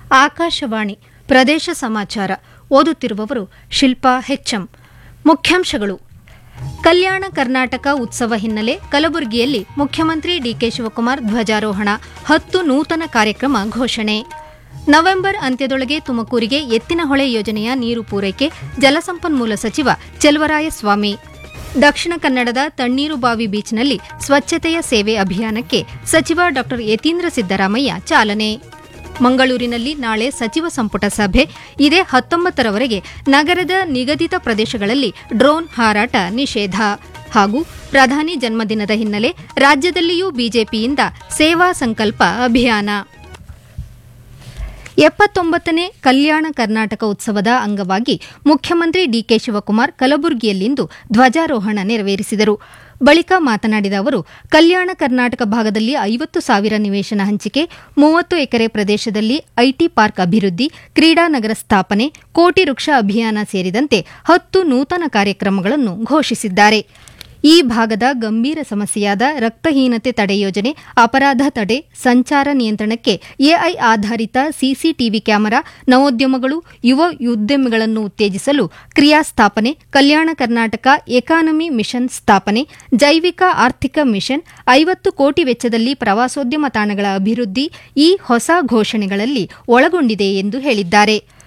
ಆಕಾಶವಾಣಿ ಪ್ರದೇಶ ಸಮಾಚಾರ ಓದುತ್ತಿರುವವರು ಶಿಲ್ಪಾ ಹೆಚ್ಎಂ ಮುಖ್ಯಾಂಶಗಳು ಕಲ್ಯಾಣ ಕರ್ನಾಟಕ ಉತ್ಸವ ಹಿನ್ನೆಲೆ ಕಲಬುರಗಿಯಲ್ಲಿ ಮುಖ್ಯಮಂತ್ರಿ ಡಿಕೆ ಶಿವಕುಮಾರ್ ಧ್ವಜಾರೋಹಣ ಹತ್ತು ನೂತನ ಕಾರ್ಯಕ್ರಮ ಘೋಷಣೆ ನವೆಂಬರ್ ಅಂತ್ಯದೊಳಗೆ ತುಮಕೂರಿಗೆ ಎತ್ತಿನಹೊಳೆ ಯೋಜನೆಯ ನೀರು ಪೂರೈಕೆ ಜಲಸಂಪನ್ಮೂಲ ಸಚಿವ ಚೆಲುವರಾಯಸ್ವಾಮಿ ದಕ್ಷಿಣ ಕನ್ನಡದ ತಣ್ಣೀರುಬಾವಿ ಬೀಚ್ನಲ್ಲಿ ಸ್ವಚ್ಛತೆಯ ಸೇವೆ ಅಭಿಯಾನಕ್ಕೆ ಸಚಿವ ಡಾ ಯತೀಂದ್ರ ಸಿದ್ದರಾಮಯ್ಯ ಚಾಲನೆ ಮಂಗಳೂರಿನಲ್ಲಿ ನಾಳೆ ಸಚಿವ ಸಂಪುಟ ಸಭೆ ಇದೇ ಹತ್ತೊಂಬತ್ತರವರೆಗೆ ನಗರದ ನಿಗದಿತ ಪ್ರದೇಶಗಳಲ್ಲಿ ಡ್ರೋನ್ ಹಾರಾಟ ನಿಷೇಧ ಹಾಗೂ ಪ್ರಧಾನಿ ಜನ್ಮದಿನದ ಹಿನ್ನೆಲೆ ರಾಜ್ಯದಲ್ಲಿಯೂ ಬಿಜೆಪಿಯಿಂದ ಸೇವಾ ಸಂಕಲ್ಪ ಅಭಿಯಾನ ಎಪ್ಪತ್ತೊಂಬತ್ತನೇ ಕಲ್ಯಾಣ ಕರ್ನಾಟಕ ಉತ್ಸವದ ಅಂಗವಾಗಿ ಮುಖ್ಯಮಂತ್ರಿ ಡಿಕೆ ಶಿವಕುಮಾರ್ ಕಲಬುರಗಿಯಲ್ಲಿಂದು ಧ್ವಜಾರೋಹಣ ನೆರವೇರಿಸಿದರು ಬಳಿಕ ಮಾತನಾಡಿದ ಅವರು ಕಲ್ಯಾಣ ಕರ್ನಾಟಕ ಭಾಗದಲ್ಲಿ ಐವತ್ತು ಸಾವಿರ ನಿವೇಶನ ಹಂಚಿಕೆ ಮೂವತ್ತು ಎಕರೆ ಪ್ರದೇಶದಲ್ಲಿ ಐಟಿ ಪಾರ್ಕ್ ಅಭಿವೃದ್ಧಿ ಕ್ರೀಡಾನಗರ ಸ್ಥಾಪನೆ ಕೋಟಿ ವೃಕ್ಷ ಅಭಿಯಾನ ಸೇರಿದಂತೆ ಹತ್ತು ನೂತನ ಕಾರ್ಯಕ್ರಮಗಳನ್ನು ಘೋಷಿಸಿದ್ದಾರೆ ಈ ಭಾಗದ ಗಂಭೀರ ಸಮಸ್ಯೆಯಾದ ರಕ್ತಹೀನತೆ ತಡೆ ಯೋಜನೆ ಅಪರಾಧ ತಡೆ ಸಂಚಾರ ನಿಯಂತ್ರಣಕ್ಕೆ ಎಐ ಆಧಾರಿತ ಸಿಸಿಟಿವಿ ಕ್ಯಾಮೆರಾ ನವೋದ್ಯಮಗಳು ಯುವ ಉದ್ಯಮಿಗಳನ್ನು ಉತ್ತೇಜಿಸಲು ಕ್ರಿಯಾ ಸ್ಥಾಪನೆ ಕಲ್ಯಾಣ ಕರ್ನಾಟಕ ಎಕಾನಮಿ ಮಿಷನ್ ಸ್ಥಾಪನೆ ಜೈವಿಕ ಆರ್ಥಿಕ ಮಿಷನ್ ಐವತ್ತು ಕೋಟಿ ವೆಚ್ಚದಲ್ಲಿ ಪ್ರವಾಸೋದ್ಯಮ ತಾಣಗಳ ಅಭಿವೃದ್ಧಿ ಈ ಹೊಸ ಘೋಷಣೆಗಳಲ್ಲಿ ಒಳಗೊಂಡಿದೆ ಎಂದು ಹೇಳಿದ್ದಾರೆ